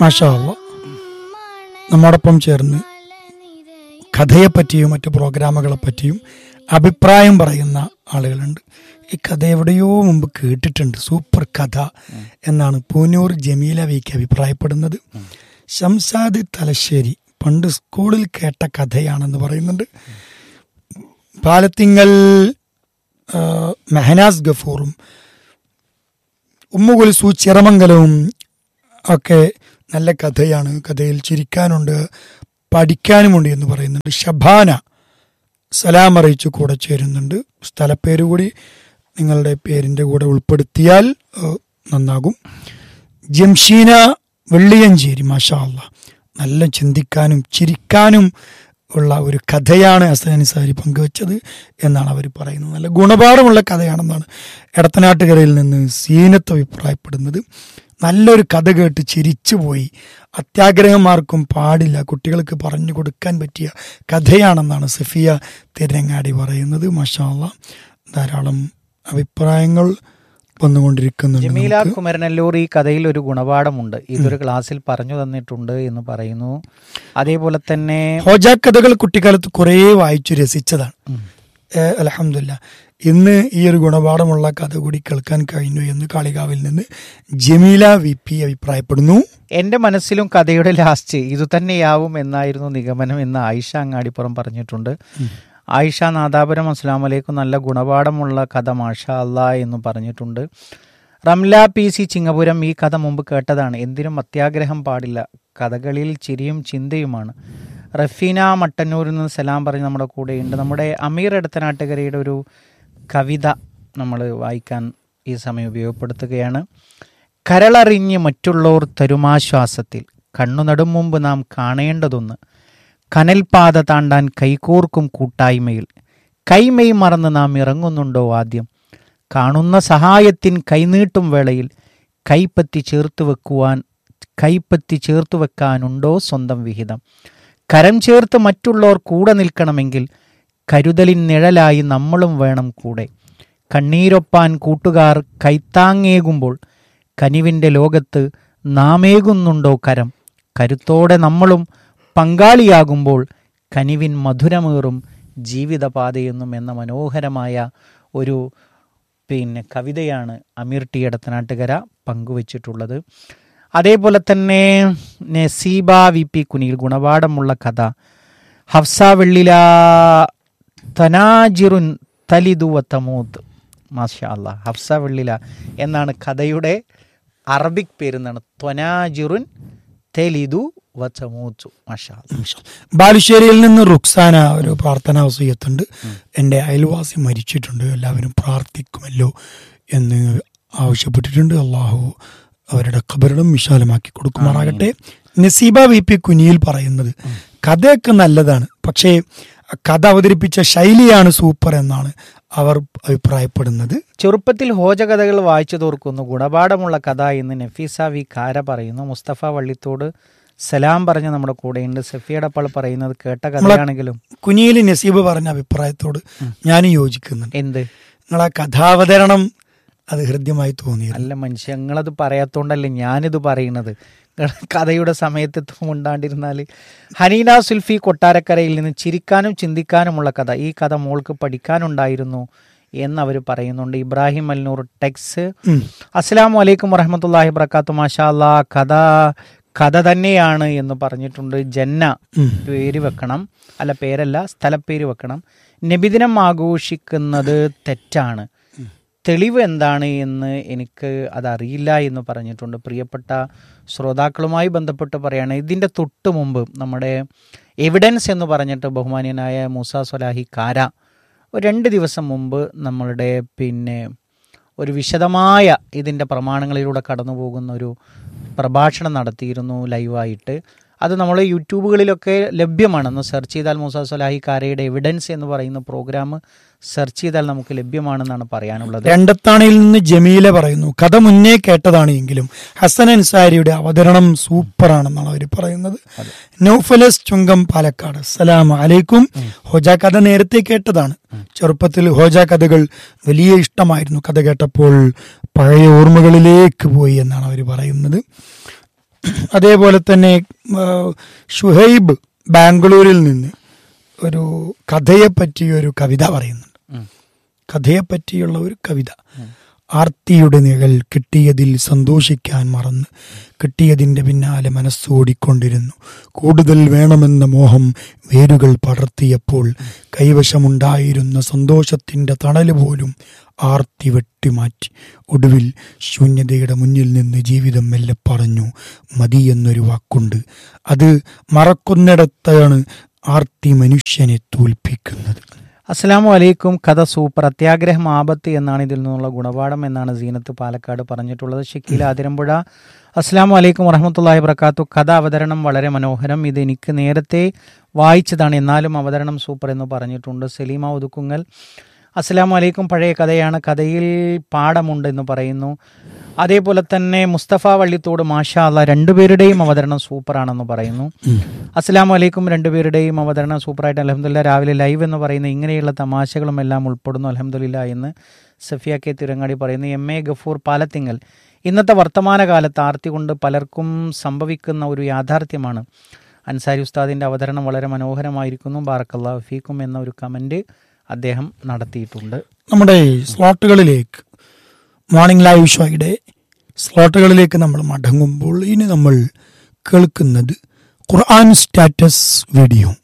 മാഷാ അല്ലാ. നമ്മോടൊപ്പം ചേർന്ന് കഥയെപ്പറ്റിയും മറ്റു പ്രോഗ്രാമുകളെ പറ്റിയും അഭിപ്രായം പറയുന്ന ആളുകളുണ്ട് ഈ കഥ എവിടെയോ മുമ്പ് കേട്ടിട്ടുണ്ട് സൂപ്പർ കഥ എന്നാണ് പൂനൂർ ജമീല വിക്ക് അഭിപ്രായപ്പെടുന്നത് ഷംസാദ് തലശ്ശേരി പണ്ട് സ്കൂളിൽ കേട്ട കഥയാണെന്ന് പറയുന്നുണ്ട് പാലത്തിങ്കൽ ആ, മെഹനാസ് ഗഫൂറും ഉമ്മുകുൽസു ചിറമംഗലവും ഒക്കെ നല്ല കഥയാണ് കഥയിൽ ചിരിക്കാനുണ്ട് പഠിക്കാനുമുണ്ട് എന്ന് പറയുന്നുണ്ട് ഷബാന സലാം അറിയിച്ചു കൂടെ ചേരുന്നുണ്ട് സ്ഥലപ്പേര് കൂടി നിങ്ങളുടെ പേരിൻ്റെ കൂടെ ഉൾപ്പെടുത്തിയാൽ ഏഹ്, നന്നാകും ജംഷീന വെള്ളിയഞ്ചേരി മാഷാ അല്ലാ നല്ല ചിന്തിക്കാനും ചിരിക്കാനും ഉള്ള ഒരു കഥയാണ് ഹസൻ അൻസാരി പങ്കുവച്ചത് എന്നാണ് അവർ പറയുന്നത് നല്ല ഗുണപാഠമുള്ള കഥയാണെന്നാണ് എടത്തനാട്ടുകരയിൽ നിന്ന് സീനത്ത് അഭിപ്രായപ്പെടുന്നത് നല്ലൊരു കഥ കേട്ട് ചിരിച്ചുപോയി അത്യാഗ്രഹമാർക്കും പാടില്ല കുട്ടികൾക്ക് പറഞ്ഞു കൊടുക്കാൻ പറ്റിയ കഥയാണെന്നാണ് സഫിയ തിരങ്ങാടി പറയുന്നത് മഷാല്ല ധാരാളം അഭിപ്രായങ്ങൾ വന്നുകൊണ്ടിരിക്കുന്നുണ്ട് ജമീല നമുക്ക്. കുമരനല്ലൂർ ഈ കഥയിൽ ഒരു ഗുണപാഠമുണ്ട് ഇതൊരു ക്ലാസ്സിൽ പറഞ്ഞു തന്നിട്ടുണ്ട് എന്ന് പറയുന്നു അതേപോലെ തന്നെ ഹോജ കഥകൾ കുട്ടിക്കാലത്ത് കുറേ വായിച്ചു രസിച്ചതാണ് അലഹമില്ല ഇന്ന് ഈ ഒരു ഗുണപാഠമുള്ള കഥ കൂടി കേൾക്കാൻ കഴിഞ്ഞു എന്ന് കാളികാവിൽ നിന്ന് ജമീല വി പി അഭിപ്രായപ്പെടുന്നു എന്റെ മനസ്സിലും കഥയുടെ ലാസ്റ്റ് ഇത് തന്നെയാവും എന്നായിരുന്നു നിഗമനം എന്ന് ആയിഷ അങ്ങാടിപ്പുറം പറഞ്ഞിട്ടുണ്ട് ആയിഷ നാദാപുരം അസ്ലാം വലൈക്കും നല്ല ഗുണപാഠമുള്ള കഥ മാഷാ അല്ലാ എന്ന് പറഞ്ഞിട്ടുണ്ട് റംല പി സി ചിങ്ങപുരം ഈ കഥ മുമ്പ് കേട്ടതാണ് എന്തിനും അത്യാഗ്രഹം പാടില്ല കഥകളിൽ ചിരിയും ചിന്തയുമാണ് റഫീന മട്ടന്നൂരിൽ നിന്ന് സലാം പറഞ്ഞ് നമ്മുടെ കൂടെയുണ്ട് നമ്മുടെ അമീർ എടത്തനാട്ടുകരയുടെ ഒരു കവിത നമ്മൾ വായിക്കാൻ ഈ സമയം ഉപയോഗപ്പെടുത്തുകയാണ് കരളറിഞ്ഞ് മറ്റുള്ളവർ തരുമാശ്വാസത്തിൽ കണ്ണു നടും മുമ്പ് നാം കാണേണ്ടതൊന്ന് കനൽപാത താണ്ടാൻ കൈകോർക്കും കൂട്ടായ്മയിൽ കൈമെയ് മറന്ന് നാം ഇറങ്ങുന്നുണ്ടോ ആദ്യം കാണുന്ന സഹായത്തിൻ കൈനീട്ടും വേളയിൽ കൈപ്പത്തി ചേർത്ത് വെക്കുവാൻ കൈപ്പത്തി ചേർത്ത് വെക്കാനുണ്ടോ സ്വന്തം വിഹിതം കരം ചേർത്ത് മറ്റുള്ളവർ കൂടെ നിൽക്കണമെങ്കിൽ കരുതലിൻ നിഴലായി നമ്മളും വേണം കൂടെ കണ്ണീരൊപ്പാൻ കൂട്ടുകാർ കൈത്താങ്ങേകുമ്പോൾ കനിവിൻ്റെ ലോകത്ത് നാമേകുന്നുണ്ടോ കരം കരുത്തോടെ നമ്മളും പങ്കാളിയാകുമ്പോൾ കനിവിൻ മധുരമേറും ജീവിതപാതയെന്നും എന്ന മനോഹരമായ ഒരു പിന്നെ കവിതയാണ് അമീർ ടി എടത്തനാട്ടുകര പങ്കുവച്ചിട്ടുള്ളത് അതേപോലെ തന്നെ നസീബ വി പി കുനിയിൽ ഗുണപാഠമുള്ള കഥ ഹഫ്സ വെള്ളില തനാജിറുൻ തലിദു വത്തമൂത്ത് മാഷാ അല്ലാ ഹഫ്സ വെള്ളില എന്നാണ് കഥയുടെ അറബിക് പേരെന്നാണ് ത്വനാജിറുൻ തെലിദു വച്ചമൂച്ചു മാഷാ അല്ലാ. ബാലുശ്ശേരിയിൽ നിന്ന് റുക്സാന ഒരു പ്രാർത്ഥനാ വസീയത്തുണ്ട് എൻ്റെ അയൽവാസി മരിച്ചിട്ടുണ്ട് എല്ലാവരും പ്രാർത്ഥിക്കുമല്ലോ എന്ന് ആവശ്യപ്പെട്ടിട്ടുണ്ട് അള്ളാഹു അവരുടെ ഖബറിടം വിശാലമാക്കി കൊടുക്കുമാറാകട്ടെ നസീബ വി പി കുനിയിൽ പറയുന്നത് കഥയൊക്കെ നല്ലതാണ് പക്ഷേ കഥ അവതരിപ്പിച്ച ശൈലിയാണ് സൂപ്പർ എന്നാണ് അവർ അഭിപ്രായപ്പെടുന്നത് ചെറുപ്പത്തിൽ ഹോജ കഥകൾ വായിച്ചു തോർക്കുന്നു ഗുണപാഠമുള്ള കഥ എന്ന് നഫീസ വി കാര പറയുന്നു മുസ്തഫ വള്ളിത്തോട് സലാം പറഞ്ഞ് നമ്മുടെ കൂടെയുണ്ട് സഫിയടപ്പാൾ പറയുന്നത് കേട്ട കഥയാണെങ്കിലും കുനിയിൽ നസീബ് പറഞ്ഞ അഭിപ്രായത്തോട് ഞാൻ യോജിക്കുന്നുണ്ട് എന്ത് നിങ്ങളെ കഥാവതരണം അത് ഹൃദ്യമായി തോന്നിയത് അല്ല മനുഷ്യ ഞങ്ങളത് പറയാത്തോണ്ടല്ലേ ഞാനിത് പറയുന്നത് കഥയുടെ സമയത്ത് ഉണ്ടാണ്ടിരുന്നാൽ ഹനീന സുൽഫി കൊട്ടാരക്കരയിൽ നിന്ന് ചിരിക്കാനും ചിന്തിക്കാനുമുള്ള കഥ ഈ കഥ മോൾക്ക് പഠിക്കാനുണ്ടായിരുന്നു എന്നവർ പറയുന്നുണ്ട് ഇബ്രാഹിം അൽനൂർ ടെക്സ് ഉം. അസ്സലാമു അലൈക്കും വറഹമത്തല്ലാഹി വബർക്കാത്തു മാഷാ അല്ലാ കഥ കഥ തന്നെയാണ് എന്ന് പറഞ്ഞിട്ടുണ്ട് ജന്ന ഉം. പേര് വെക്കണം അല്ല പേരല്ല സ്ഥലപ്പേര് വെക്കണം നബിദിനം ആഘോഷിക്കുന്നത് തെറ്റാണ് തെളിവ് എന്താണ് എന്ന് എനിക്ക് അതറിയില്ല എന്ന് പറഞ്ഞിട്ടുണ്ട് പ്രിയപ്പെട്ട ശ്രോതാക്കളുമായി ബന്ധപ്പെട്ട് പറയുകയാണ് ഇതിൻ്റെ തൊട്ട് മുമ്പ് നമ്മുടെ എവിഡൻസ് എന്ന് പറഞ്ഞിട്ട് ബഹുമാന്യനായ മൂസ സൊലാഹി കാര ഒരു രണ്ട് ദിവസം മുമ്പ് നമ്മളുടെ പിന്നെ ഒരു വിശദമായ ഇതിൻ്റെ പ്രമാണങ്ങളിലൂടെ കടന്നു പോകുന്ന ഒരു പ്രഭാഷണം നടത്തിയിരുന്നു ലൈവായിട്ട് അത് നമ്മൾ യൂട്യൂബുകളിലൊക്കെ ലഭ്യമാണ് ഒന്ന് സെർച്ച് ചെയ്താൽ മൂസ സൊലാഹി കാരയുടെ എവിഡൻസ് എന്ന് പറയുന്ന പ്രോഗ്രാം സെർച്ച് ചെയ്താൽ നമുക്ക് ലഭ്യമാണെന്നാണ് പറയാനുള്ളത് രണ്ടത്താണിയിൽ നിന്ന് ജമീല പറയുന്നു കഥ മുന്നേ കേട്ടതാണ് എങ്കിലും ഹസൻ അൻസാരിയുടെ അവതരണം സൂപ്പറാണെന്നാണ് അവർ പറയുന്നത് നൗഫലസ് ചുങ്കം പാലക്കാട് സലാം അലൈക്കും ഹോജ കഥ നേരത്തെ കേട്ടതാണ് ചെറുപ്പത്തിൽ ഹോജ കഥകൾ വലിയ ഇഷ്ടമായിരുന്നു കഥ കേട്ടപ്പോൾ പഴയ ഓർമ്മകളിലേക്ക് പോയി എന്നാണ് അവർ പറയുന്നത് അതേപോലെ തന്നെ ആ, ഷുഹൈബ് ബാംഗ്ലൂരിൽ നിന്ന് ഒരു കഥയെ പറ്റി ഒരു കവിത പറയുന്നുണ്ട് ഉം. കഥയെ പറ്റിയുള്ള ഒരു കവിത ആർത്തിയുടെ നിഴൽ കിട്ടിയതിൽ സന്തോഷിക്കാൻ മറന്ന് കിട്ടിയതിൻ്റെ പിന്നാലെ മനസ്സോടിക്കൊണ്ടിരുന്നു കൂടുതൽ വേണമെന്ന മോഹം വേരുകൾ പടർത്തിയപ്പോൾ കൈവശമുണ്ടായിരുന്ന സന്തോഷത്തിൻ്റെ തണല് പോലും ആർത്തി വെട്ടിമാറ്റി ഒടുവിൽ ശൂന്യതയുടെ മുന്നിൽ നിന്ന് ജീവിതം മെല്ലെ പറഞ്ഞു മതി എന്നൊരു വാക്കുണ്ട് അത് മറക്കുന്നിടത്താണ് ആർത്തി മനുഷ്യനെ തോൽപ്പിക്കുന്നത് അസ്സലാമു അലൈക്കും കഥ സൂപ്പർ അത്യാഗ്രഹം ആപത്ത് എന്നാണ് ഇതിൽ നിന്നുള്ള ഗുണപാഠം എന്നാണ് സീനത്ത് പാലക്കാട് പറഞ്ഞിട്ടുള്ളത് ഷക്കീൽ ആതിരമ്പുഴ അസ്സലാമു അലൈക്കും വറഹമത്തല്ലാഹി വബർക്കാത്തു കഥ അവതരണം വളരെ മനോഹരം ഇത് എനിക്ക് നേരത്തെ വായിച്ചതാണ് എന്നാലും അവതരണം സൂപ്പർ എന്ന് പറഞ്ഞിട്ടുണ്ട് സലീമ ഒതുക്കുങ്ങൽ അസ്സലാമു അലൈക്കും പഴയ കഥയാണ് കഥയിൽ പാഠമുണ്ട് എന്ന് പറയുന്നു അതേപോലെ തന്നെ മുസ്തഫ വള്ളിത്തോട് മാഷാ അല്ല രണ്ടുപേരുടെയും അവതരണം സൂപ്പറാണെന്ന് പറയുന്നു അസ്സലാമു അലൈക്കും രണ്ടുപേരുടെയും അവതരണം സൂപ്പറായിട്ട് അലഹമുല്ല രാവിലെ ലൈവ് എന്ന് പറയുന്ന ഇങ്ങനെയുള്ള തമാശകളും എല്ലാം ഉൾപ്പെടുന്നു അലഹമുല്ല എന്ന് സഫിയ കെ തിരങ്ങാടി പറയുന്നു എം എ ഗഫൂർ പാലത്തിങ്ങൽ ഇന്നത്തെ വർത്തമാനകാലത്ത് ആർത്തി കൊണ്ട് പലർക്കും സംഭവിക്കുന്ന ഒരു യാഥാർത്ഥ്യമാണ് അൻസാരി ഉസ്താദിൻ്റെ അവതരണം വളരെ മനോഹരമായിരിക്കുന്നു ബാറക്കല്ലാ ഫീക്കും എന്ന ഒരു കമൻറ്റ് അദ്ദേഹം നടത്തിയിട്ടുണ്ട് നമ്മുടെ സ്ലോട്ടുകളിലേക്ക് മോർണിംഗ് ലൈവ് ഷോയുടെ സ്ലോട്ടുകളിലേക്ക് നമ്മൾ മടങ്ങുമ്പോൾ ഇനി നമ്മൾ കേൾക്കുന്നത് ഖുർആൻ സ്റ്റാറ്റസ് വീഡിയോ